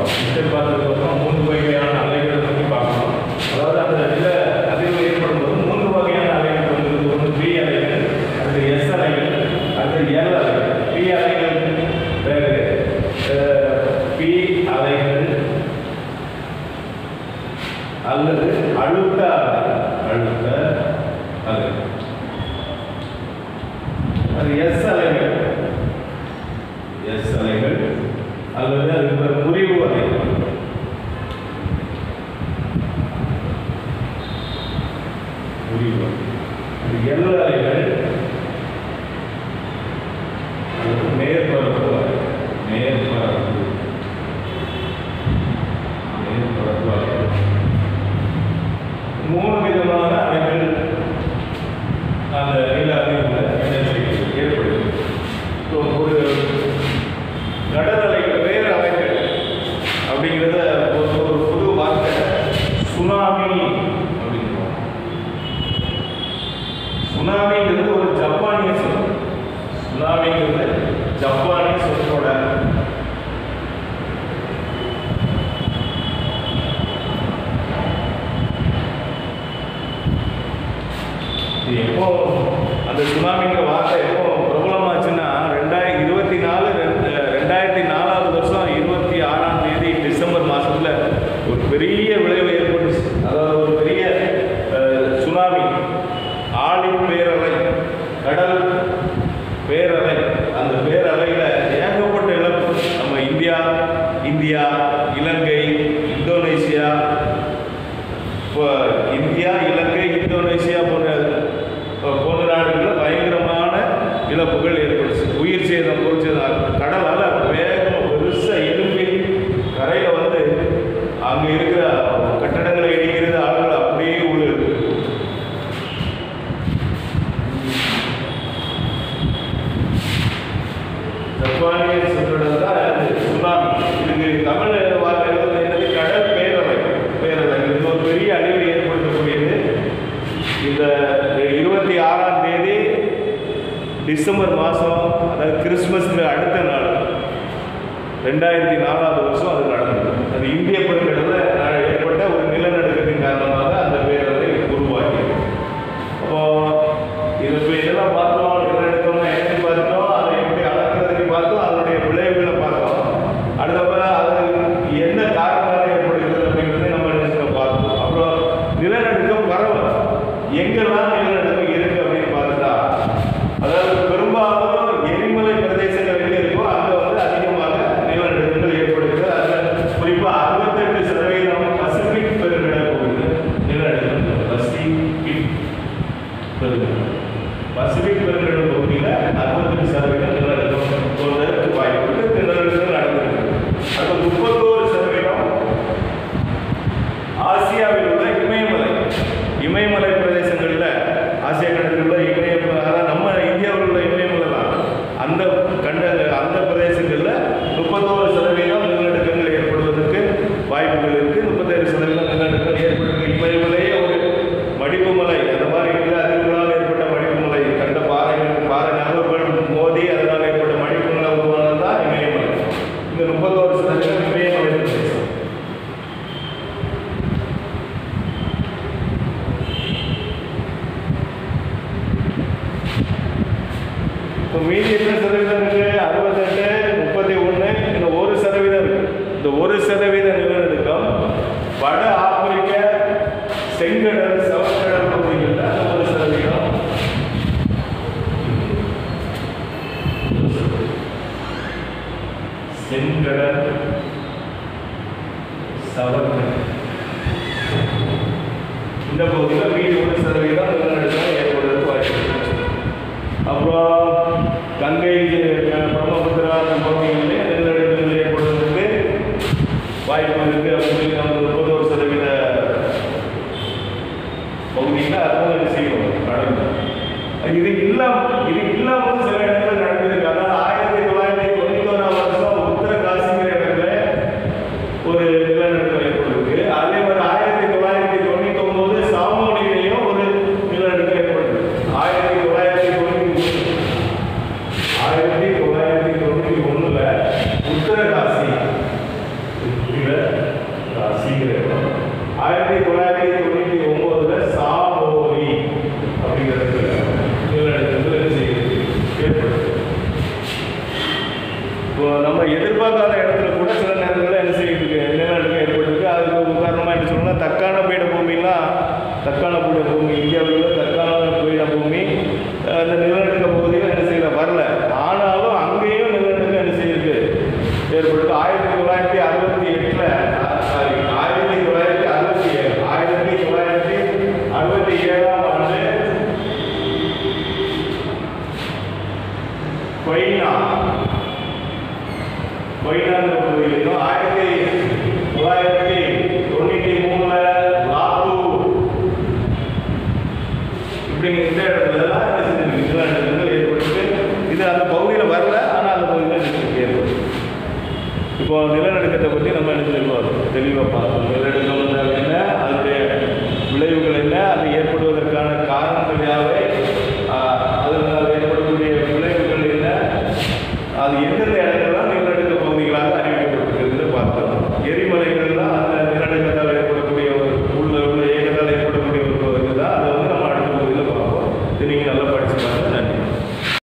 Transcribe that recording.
History பார்த்ததுக்கப்புறம் மூன்று வகையான அலைகளை பற்றி பார்க்கணும் அதாவது அந்த நில அதிர்வு ஏற்படும் போது மூன்று வகையான அலைகள் வந்து ஒன்று பி அலைகள் அடுத்து எஸ் அலைகள் அடுத்து எல் அலைகள் பி அலைகள் வேறு பி அலைகள் அல்லது அழுத்த அலை அழுத்த அலை அது எஸ் அலைகள் எஸ் அலைகள் அல்லது அதுக்கு பிறகு முறிவு அலைகள் முறிவு அலை. அது எல் அலைகள் அல்லது மேற்பரப்பு அலை மேற்பரப்பு மேற்பரப்பு அலைகள் மூணு விதமான அலைகள் அந்த நில அதிர்வுல என்ன செய்யுது ஏற்படுது இப்போ ஒரு கடல் அலைகள் வேறு அலைகள் அப்படிங்கிறத ஒரு ஒரு புது வார்த்தை சுனாமி அப்படிங்கிறோம் சுனாமிங்கிறது ஒரு ஜப்பானிய சொல் சுனாமிங்கிறது ஜப்பானிய சொல்லோட இது எப்போ அந்த சுனாமிங்கிற வார்த்தை எப்போ பிரபலமாச்சுன்னா ரெண்டாயிரத்தி இருபத்தி நாலு ரெண்டு ரெண்டாயிரத்தி நாலாவது வருஷம் இருபத்தி ஆறாம் தேதி டிசம்பர் மாதத்தில் ஒரு பெரிய விளைவு ஏற்பட்டுச்சு அதாவது ஒரு பெரிய அஹ், சுனாமி ஆழி பேரலை கடல் பேரலை அந்த பேரலையில் ஏகப்பட்ட இழப்பு நம்ம இந்தியா இந்தியா இலங்கை இந்தோனேசியா இப்போ இந்தியா இலங்கை இந்தோனேசியா போன்ற அஹ், போன்ற நாடுகளில் பயங்கரமான இழப்புகள் ஏற்படுச்சு உயிர் சேதம் பொறிச்சதால் கடலால் வேகமாக பெருசாக எழும்பி கரையில் வந்து அங்கே இருக்கிற கட்டடங்களை இடிக்கிறது ஆளுகள் அப்படியே உள்ளது ஜப்பானிய சொல்றது தான் அது சுனாமி இதுக்கு தமிழ் வார்த்தை வந்து என்னது கடல் பேரலை பேரலை இது ஒரு பெரிய அழிவை ஏற்படுத்தக்கூடியது இந்த இருபத்தி ஆறாம் தேதி டிசம்பர் மாதம் அதாவது கிறிஸ்மஸ்க்கு அடுத்த நாள் ரெண்டாயிரத்தி நாலாவது வருஷம் அது நடந்தது அது இந்திய பெருங்கடலில் ஏற்பட்ட ஒரு நிலநடுக்கத்தின் காரணமாக அந்த பேரலை உருவாக்கியது அப்போ இது இப்போ இதெல்லாம் பார்த்தோம் நிலநடுக்கம்னா எப்படி பார்த்தோம் அதை எப்படி அளக்கிறதுக்கு பார்த்தோம் அதனுடைய விளைவுகளை பார்த்தோம் அடுத்தப்ப அது என்ன காரணமாக ஏற்படுகிறது அப்படிங்கிறத நம்ம நினைச்சு பார்த்தோம் அப்புறம் நிலநடுக்கம் பரவல் எங்கெல்லாம் நிலநடுக்கம் இருக்கு அப்படின்னு பார்த்துட்டா அதாவது பெரும்பாலும் எரிமலை பிரதேசங்கள் எங்கே இருக்கோ அங்கே வந்து அதிகமாக நிலநடுக்கங்கள் ஏற்படுகிறது அதில் குறிப்பாக அறுபத்தெட்டு சதவீதம் பசிபிக் பெருங்கடல் பகுதி நிலநடுக்கம் பசிபிக் பெருங்கடல் பசிபிக் பெருங்கடல் பகுதியில் அறுபத்தெட்டு சதவீதம் நிலநடுக்கம் தோன்றதுக்கு வாய்ப்பு இருக்கு நிலநடுக்கம் நடந்திருக்கு அது முப்பத்தோரு சதவீதம் ஆசியாவில் உள்ள இமயமலை இமயமலை பிரதேசங்களில் ஆசியா கண்டத்தில் உள்ள இமயமலை அதாவது நம்ம இந்தியாவில் உள்ள இமயமலை தான் அந்த கண்ட அந்த பிரதேசங்களில் முப்பத்தோரு சதவீதம் நிலநடுக்கங்கள் ஏற்படுவதற்கு வாய்ப்புகள் இருக்குது முப்பத்தேழு சதவீதம் நிலநடுக்கம் ஏற்படுது இமயமலையே ஒரு மடிப்பு மலை அந்த மாதிரி இல்லை அதிர்வுகளால் ஏற்பட்ட மடிப்பு மலை கண்ட பாறைகள் பாறை நகர்வுகள் மோதி அதனால் ஏற்பட்ட மடிப்பு மலை உருவானது தான் இமயமலை இந்த முப்பத்தோரு சதவீதம் இமயமலை பிரதேசம் இப்போ மீதி எத்தனை சதவீதம் இருக்கு அறுபத்தெட்டு முப்பத்தி ஒன்று இன்னும் ஒரு சதவீதம் இருக்கு இந்த ஒரு சதவீத நிலநடுக்கம் வட ஆப்பிரிக்க செங்கடல் சவக்கடல் பகுதிகளில் அந்த ஒரு சதவீதம் செங்கடல் சவக்கடல் இந்த பகுதியில் மீதி ஒரு சதவீதம் நிலநடுக்கம் ஏற்படுவதற்கு வாய்ப்பு இருக்கு. அப்புறம் கங்கை அஹ், பிரம்மபுத்திரா அந்த பகுதிகளிலே நிலநடுக்கங்கள் ஏற்படுவதற்கு வாய்ப்பு இருக்கு அப்படின்னு சொல்லி நம்ம முப்பது ஒரு சதவீத பகுதியில் அதுவும் என்ன செய்யணும் நடக்கும் இது இல்லாம இது இல்லாமல் சில இடங்கள் நடந்திருக்கு அதாவது ஆயிரத்தி தொள்ளாயிரத்தி தொண்ணூத்தோராம் வருஷம் உத்தர காசிங்கிற இடத்துல ஒரு நிலநடுக்கம் ஏற்பட்டிருக்கு அதே மாதிரி ஆயிரத்தி தொள்ளாயிரத்தி தொண்ணூத்தி ஒன்பது சாமோனிலையும் ஒரு நிலநடுக்கம் ஏற்பட்டிருக்கு ஆயிரத்தி தொள்ளாயிரத்தி தொண்ணூத்தி ஆயிரத்தி தொள்ளாயிரத்தி தொண்ணூத்தி ஒண்ணுல உத்தரகாசி பற்றி நம்ம என்ன சொல்லுவோம் தெளிவாக பார்க்கணும் நிலநடுக்கம் என்றால் என்ன அதனுடைய விளைவுகள் என்ன அது ஏற்படுவதற்கான காரணங்கள் யாவை ஆஹ் அதனால் ஏற்படக்கூடிய விளைவுகள் என்ன அது எந்தெந்த இடங்கள்லாம் நில